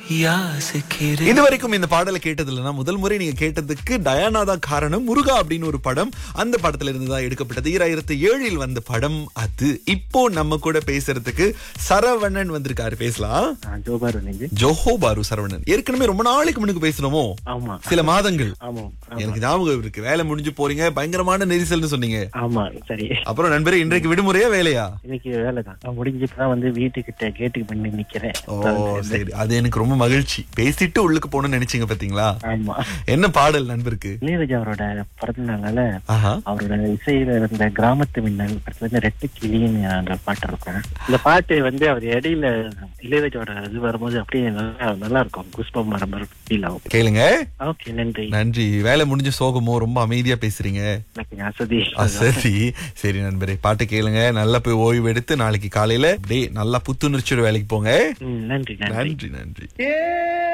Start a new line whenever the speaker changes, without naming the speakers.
யாசிக்கிறேன்
இதுவரைக்கும் இந்த பாடலை கேட்டது இல்லைன்னா முதல் முறை நீங்க கேட்டதுக்கு டயானா தான் காரணம் முருகா அப்படின்னு ஒரு படம் அந்த படத்துல இருந்து தான் எடுக்கப்பட்டது ஈராயிரத்தி ஏழில் வந்த படம் அது இப்போ நம்ம கூட பேசுறதுக்கு சரவணன் வந்திருக்காரு பேசலாம்
ஜோபார் நீங்க
ஜோஹோ பாரு சரவணன் ஏற்கனவே ரொம்ப நாளைக்கு முன்னுக்கு பேசணுமோ
ஆமா
சில மாதங்கள்
ஆமா
எனக்கு ஞாபகம் இருக்கு வேலை முடிஞ்சு போறீங்க பயங்கரமான நெரிசல்னு சொன்னீங்க
ஆமா சரி
அப்புறம் நண்பரே இன்றைக்கு விடுமுறையா வேலையா
இன்னைக்கு வேலை தான் நான் முடிஞ்சுட்டுதான் வந்து வீட்டுக்கிட்ட கேட்டுக்கு பண்ணி நிக்கிறேன்
ஓ சரி அது எனக்கு ரொம்ப மகிழ்ச்சி பேசிட்டு உள்ளுக்கு போகணும்னு நினைச்சீங்க பாத்தீங்களா
ஆமா
என்ன பாடல் நண்பருக்கு
இளையராஜா அவரோட பிறந்த நாளால
ஆஹா
அவரோட இசையில இருந்த கிராமத்து மின்னல் படத்துல இருந்து ரெட்டு கிளின்னு அந்த பாட்டு இருக்கும் இந்த பாட்டு வந்து அவர் இடையில இளையராஜாவோட இது வரும்போது அப்படியே நல்லா நல்லா இருக்கும் குஷ்பம் வர மாதிரி ஃபீல் ஆகும்
கேளுங்க
ஓகே நன்றி
நன்றி வேலை முடிஞ்ச சோகமோ ரொம்ப அமைதியா பேசுறீங்க
எனக்கு அசதி
ஆ, சரி சரி நண்பரே பாட்டு கேளுங்க நல்லா போய் ஓய்வு எடுத்து நாளைக்கு காலையில அப்படியே நல்லா புத்துணர்ச்சியோட வேலைக்கு போங்க
ம், நன்றி நன்றி
நன்றி நன்றி